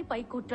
పై కుట్ర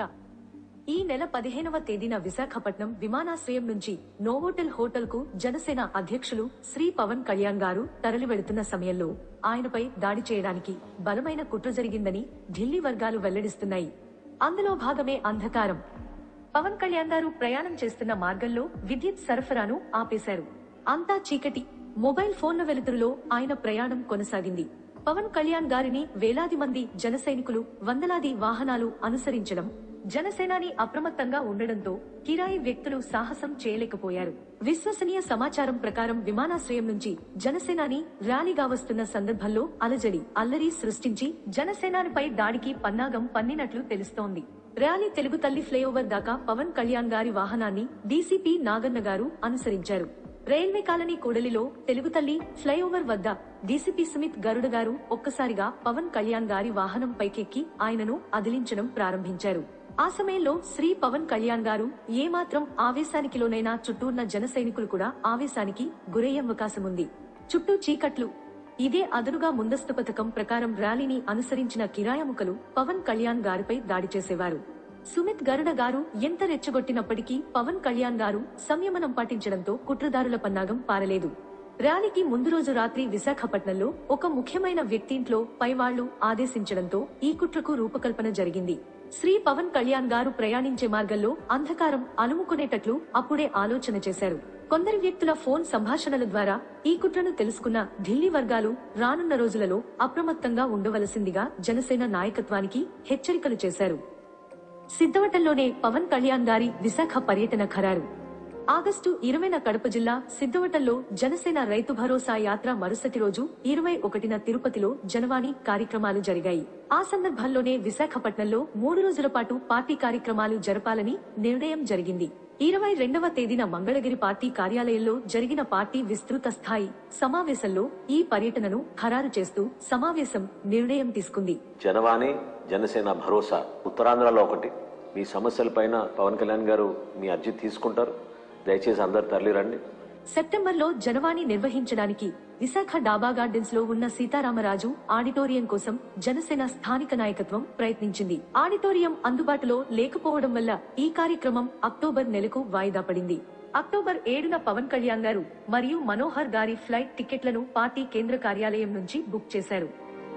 ఈ నెల పదిహేనవ తేదీన విశాఖపట్నం విమానాశ్రయం నుంచి నోవోటెల్ హోటల్ కు జనసేన అధ్యక్షులు శ్రీ పవన్ కళ్యాణ్ గారు తరలి వెళుతున్న సమయంలో ఆయనపై దాడి చేయడానికి బలమైన కుట్ర జరిగిందని ఢిల్లీ వర్గాలు వెల్లడిస్తున్నాయి అందులో భాగమే అంధకారం పవన్ కళ్యాణ్ గారు ప్రయాణం చేస్తున్న మార్గంలో విద్యుత్ సరఫరాను ఆపేశారు అంతా చీకటి మొబైల్ ఫోన్ల వెలుతురులో ఆయన ప్రయాణం కొనసాగింది పవన్ కళ్యాణ్ గారిని వేలాది మంది జనసైనికులు వందలాది వాహనాలు అనుసరించడం జనసేనాని అప్రమత్తంగా ఉండడంతో కిరాయి వ్యక్తులు సాహసం చేయలేకపోయారు విశ్వసనీయ సమాచారం ప్రకారం విమానాశ్రయం నుంచి జనసేనాని ర్యాలీగా వస్తున్న సందర్భంలో అలజడి అల్లరి సృష్టించి జనసేనానిపై దాడికి పన్నాగం పన్నినట్లు తెలుస్తోంది ర్యాలీ తెలుగు తల్లి ఫ్లైఓవర్ దాకా పవన్ కళ్యాణ్ గారి వాహనాన్ని డీసీపీ నాగన్న గారు అనుసరించారు రైల్వే కాలనీ కూడలిలో తెలుగు తల్లి ఫ్లైఓవర్ వద్ద డీసీపీ సుమిత్ గరుడ గారు ఒక్కసారిగా పవన్ కళ్యాణ్ గారి వాహనం పైకెక్కి ఆయనను అదిలించడం ప్రారంభించారు ఆ సమయంలో శ్రీ పవన్ కళ్యాణ్ గారు ఏమాత్రం ఆవేశానికి లోనైనా చుట్టూన్న జన సైనికులు కూడా ఆవేశానికి గురయ్యే అవకాశం ఉంది చుట్టూ చీకట్లు ఇదే అదనుగా ముందస్తు పథకం ప్రకారం ర్యాలీని అనుసరించిన కిరాయముకలు పవన్ కళ్యాణ్ గారిపై దాడి చేసేవారు సుమిత్ గరుడ గారు ఎంత రెచ్చగొట్టినప్పటికీ పవన్ కళ్యాణ్ గారు సంయమనం పాటించడంతో కుట్రదారుల పన్నాగం పారలేదు ర్యాలీకి ముందు రోజు రాత్రి విశాఖపట్నంలో ఒక ముఖ్యమైన వ్యక్తి ఇంట్లో పైవాళ్లు ఆదేశించడంతో ఈ కుట్రకు రూపకల్పన జరిగింది శ్రీ పవన్ కళ్యాణ్ గారు ప్రయాణించే మార్గంలో అంధకారం అలుముకునేటట్లు అప్పుడే ఆలోచన చేశారు కొందరి వ్యక్తుల ఫోన్ సంభాషణల ద్వారా ఈ కుట్రను తెలుసుకున్న ఢిల్లీ వర్గాలు రానున్న రోజులలో అప్రమత్తంగా ఉండవలసిందిగా జనసేన నాయకత్వానికి హెచ్చరికలు చేశారు సిద్ధవటంలోనే పవన్ కళ్యాణ్ గారి విశాఖ పర్యటన ఖరారు ఆగస్టు ఇరవైన కడప జిల్లా సిద్ధవటంలో జనసేన రైతు భరోసా యాత్ర మరుసటి రోజు ఇరవై ఒకటిన తిరుపతిలో జనవాణి కార్యక్రమాలు జరిగాయి ఆ సందర్భంలోనే విశాఖపట్నంలో మూడు రోజుల పాటు పార్టీ కార్యక్రమాలు జరపాలని నిర్ణయం జరిగింది ఇరవై రెండవ తేదీన మంగళగిరి పార్టీ కార్యాలయంలో జరిగిన పార్టీ విస్తృత స్థాయి సమావేశంలో ఈ పర్యటనను ఖరారు చేస్తూ సమావేశం నిర్ణయం తీసుకుంది జనవాణి జనసేన భరోసా ఉత్తరాంధ్రలో ఒకటి మీ సమస్యలపైన పవన్ కళ్యాణ్ గారు మీ అర్జీ తీసుకుంటారు దయచేసి అందరు తరలిరండి సెప్టెంబర్లో జనవాణి నిర్వహించడానికి విశాఖ డాబా గార్డెన్స్ లో ఉన్న సీతారామరాజు ఆడిటోరియం కోసం జనసేన స్థానిక నాయకత్వం ప్రయత్నించింది ఆడిటోరియం అందుబాటులో లేకపోవడం వల్ల ఈ కార్యక్రమం అక్టోబర్ నెలకు వాయిదా పడింది అక్టోబర్ ఏడున పవన్ కళ్యాణ్ గారు మరియు మనోహర్ గారి ఫ్లైట్ టికెట్లను పార్టీ కేంద్ర కార్యాలయం నుంచి బుక్ చేశారు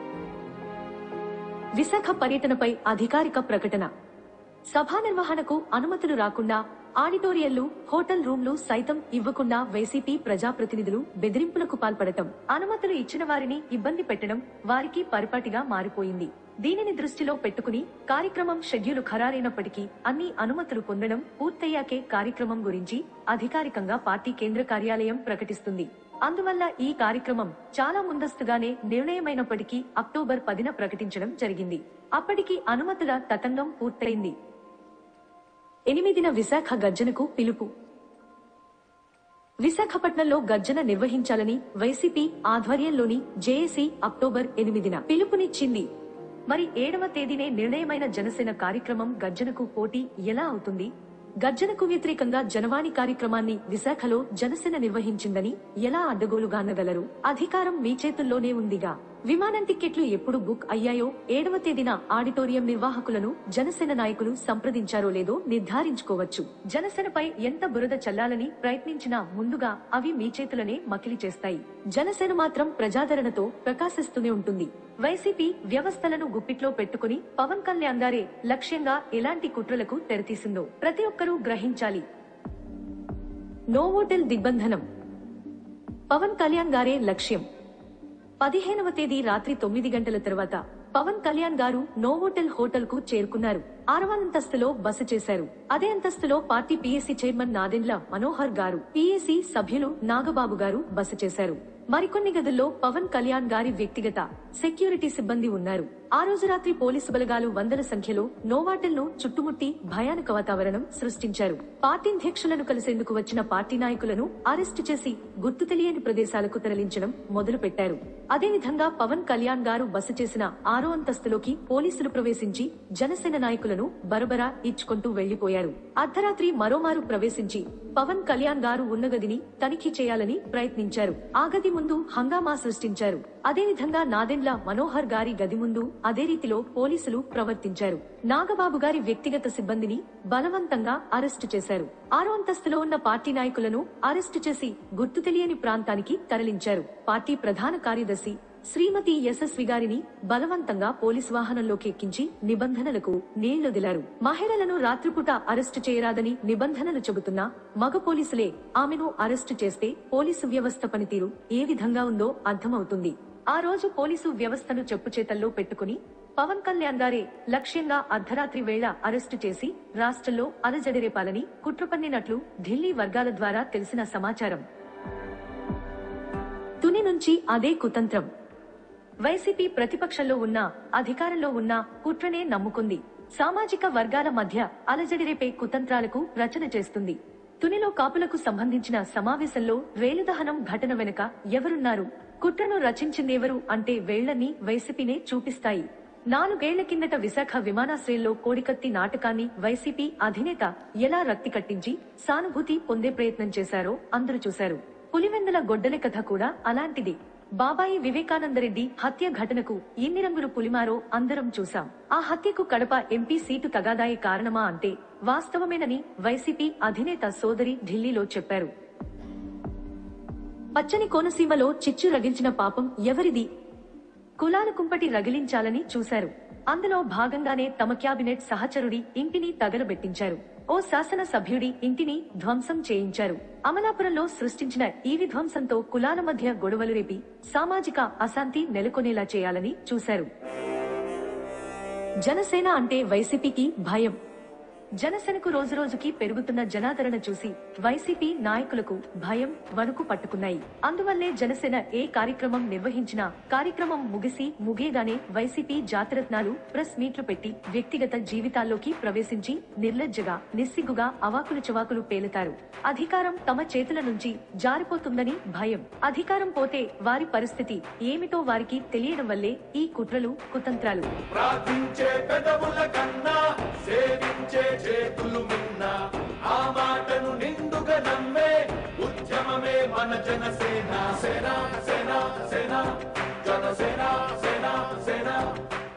విశాఖ పర్యటనపై అధికారిక ప్రకటన సభా నిర్వహణకు అనుమతులు రాకుండా ఆడిటోరియంలు హోటల్ రూమ్లు సైతం ఇవ్వకుండా వైసీపీ ప్రజాప్రతినిధులు బెదిరింపులకు పాల్పడటం అనుమతులు ఇచ్చిన వారిని ఇబ్బంది పెట్టడం వారికి పరిపాటిగా మారిపోయింది దీనిని దృష్టిలో పెట్టుకుని కార్యక్రమం షెడ్యూలు ఖరారైనప్పటికీ అన్ని అనుమతులు పొందడం పూర్తయ్యాకే కార్యక్రమం గురించి అధికారికంగా పార్టీ కేంద్ర కార్యాలయం ప్రకటిస్తుంది అందువల్ల ఈ కార్యక్రమం చాలా ముందస్తుగానే నిర్ణయమైనప్పటికీ అక్టోబర్ పదిన ప్రకటించడం జరిగింది అప్పటికి అనుమతుల తతంగం పూర్తయింది ఎనిమిదిన విశాఖ గర్జనకు పిలుపు విశాఖపట్నంలో గర్జన నిర్వహించాలని వైసీపీ ఆధ్వర్యంలోని జేఏసీ అక్టోబర్ ఎనిమిదిన పిలుపునిచ్చింది మరి ఏడవ తేదీనే నిర్ణయమైన జనసేన కార్యక్రమం గర్జనకు పోటీ ఎలా అవుతుంది గర్జనకు వ్యతిరేకంగా జనవాణి కార్యక్రమాన్ని విశాఖలో జనసేన నిర్వహించిందని ఎలా అడ్డగోలుగానగలరు అధికారం మీ చేతుల్లోనే ఉందిగా విమానం టిక్కెట్లు ఎప్పుడు బుక్ అయ్యాయో ఏడవ తేదీన ఆడిటోరియం నిర్వాహకులను జనసేన నాయకులు సంప్రదించారో లేదో నిర్ధారించుకోవచ్చు జనసేనపై ఎంత బురద చల్లాలని ప్రయత్నించినా ముందుగా అవి మీ చేతులనే మకిలి చేస్తాయి జనసేన మాత్రం ప్రజాదరణతో ప్రకాశిస్తూనే ఉంటుంది వైసీపీ వ్యవస్థలను గుప్పిట్లో పెట్టుకుని పవన్ కళ్యాణ్ గారే లక్ష్యంగా ఎలాంటి కుట్రలకు తెరతీసిందో ప్రతి ఒక్కరూ గ్రహించాలి నోవోటెల్ దిగ్బంధనం పవన్ కళ్యాణ్ గారే లక్ష్యం పదిహేనవ తేదీ రాత్రి తొమ్మిది గంటల తర్వాత పవన్ కళ్యాణ్ గారు నోవోటెల్ హోటల్ కు చేరుకున్నారు ఆరవ అంతస్తులో బస చేశారు అదే అంతస్తులో party PSC chairman Nadendla Manohar garu PSC సభ్యులు నాగబాబు గారు బస చేశారు మరికొన్ని గదుల్లో పవన్ కళ్యాణ్ గారి వ్యక్తిగత సెక్యూరిటీ సిబ్బంది ఉన్నారు ఆ రోజు రాత్రి పోలీసు బలగాలు వందల సంఖ్యలో నోవాటెల్ ను చుట్టుముట్టి భయానక వాతావరణం సృష్టించారు పార్టీ అధ్యక్షులను కలిసేందుకు వచ్చిన పార్టీ నాయకులను అరెస్టు చేసి గుర్తు తెలియని ప్రదేశాలకు తరలించడం మొదలు పెట్టారు అదేవిధంగా పవన్ కళ్యాణ్ గారు బస చేసిన ఆరో అంతస్తులోకి పోలీసులు ప్రవేశించి జనసేన నాయకులను బరబరా ఇచ్చుకుంటూ వెళ్లిపోయారు అర్ధరాత్రి మరోమారు ప్రవేశించి పవన్ కళ్యాణ్ గారు ఉన్న గదిని తనిఖీ చేయాలని ప్రయత్నించారు ఆ గది ముందు హంగామా సృష్టించారు అదేవిధంగా నాదెండ్ల మనోహర్ గారి గది ముందు అదే రీతిలో పోలీసులు ప్రవర్తించారు నాగబాబు గారి వ్యక్తిగత సిబ్బందిని బలవంతంగా అరెస్టు చేశారు ఆరో అంతస్తులో ఉన్న పార్టీ నాయకులను అరెస్టు చేసి గుర్తు తెలియని ప్రాంతానికి తరలించారు పార్టీ ప్రధాన కార్యదర్శి శ్రీమతి యశస్వి గారిని బలవంతంగా పోలీసు వాహనంలోకి ఎక్కించి నిబంధనలకు నీళ్లొదిలారు మహిళలను రాత్రిపూట అరెస్టు చేయరాదని నిబంధనలు చెబుతున్నా మగ పోలీసులే ఆమెను అరెస్టు చేస్తే పోలీసు వ్యవస్థ పనితీరు ఏ విధంగా ఉందో అర్థమవుతుంది ఆ రోజు పోలీసు వ్యవస్థను చెప్పుచేతల్లో పెట్టుకుని పవన్ కళ్యాణ్ గారే లక్ష్యంగా అర్ధరాత్రి వేళ అరెస్టు చేసి రాష్ట్రంలో అలజడిరేపాలని కుట్ర పన్నినట్లు ఢిల్లీ వర్గాల ద్వారా తెలిసిన సమాచారం తుని నుంచి అదే కుతంత్రం వైసీపీ ప్రతిపక్షంలో ఉన్న అధికారంలో ఉన్న కుట్రనే నమ్ముకుంది సామాజిక వర్గాల మధ్య అలజడిరేపే కుతంత్రాలకు రచన చేస్తుంది తునిలో కాపులకు సంబంధించిన సమావేశంలో రేలుదహనం ఘటన వెనుక ఎవరున్నారు కుట్రను రచించిందెవరు అంటే వేళ్లన్నీ వైసీపీనే చూపిస్తాయి నాలుగేళ్ల కిందట విశాఖ విమానాశ్రయంలో కోడికత్తి నాటకాన్ని వైసీపీ అధినేత ఎలా రక్తి కట్టించి సానుభూతి పొందే ప్రయత్నం చేశారో అందరూ చూశారు పులివెందుల గొడ్డలి కథ కూడా అలాంటిది బాబాయి వివేకానందరెడ్డి హత్య ఘటనకు ఎన్ని రంగులు పులిమారో అందరం చూసాం ఆ హత్యకు కడప ఎంపీ సీటు తగాదాయి కారణమా అంటే వాస్తవమేనని వైసీపీ అధినేత సోదరి ఢిల్లీలో చెప్పారు పచ్చని కోనసీమలో చిచ్చు రగిల్చిన పాపం ఎవరిది కులాల కుంపటి రగిలించాలని చూశారు అందులో భాగంగానే తమ క్యాబినెట్ సహచరుడి ఇంటిని తగలబెట్టించారు ఓ శాసన సభ్యుడి ఇంటిని ధ్వంసం చేయించారు అమలాపురంలో సృష్టించిన ఈ విధ్వంసంతో కులాల మధ్య గొడవలు రేపి సామాజిక అశాంతి నెలకొనేలా చేయాలని చూశారు జనసేన అంటే వైసీపీకి భయం జనసేనకు రోజురోజుకి పెరుగుతున్న జనాదరణ చూసి వైసీపీ నాయకులకు భయం వణుకు పట్టుకున్నాయి అందువల్లే జనసేన ఏ కార్యక్రమం నిర్వహించినా కార్యక్రమం ముగిసి ముగియగానే వైసీపీ జాతిరత్నాలు ప్రెస్ మీట్లు పెట్టి వ్యక్తిగత జీవితాల్లోకి ప్రవేశించి నిర్లజ్జగా నిస్సిగ్గుగా అవాకులు చవాకులు పేలుతారు అధికారం తమ చేతుల నుంచి జారిపోతుందని భయం అధికారం పోతే వారి పరిస్థితి ఏమిటో వారికి తెలియడం వల్లే ఈ కుట్రలు కుతంత్రాలు ప్రార్థించే పెదవుల కన్నా సేవించే చేతులు మిన్న ఆ మాటను నిండుగా నమ్మే ఉద్యమమే మన జనసేన సేన సేన సేన జనసేన సేన సేన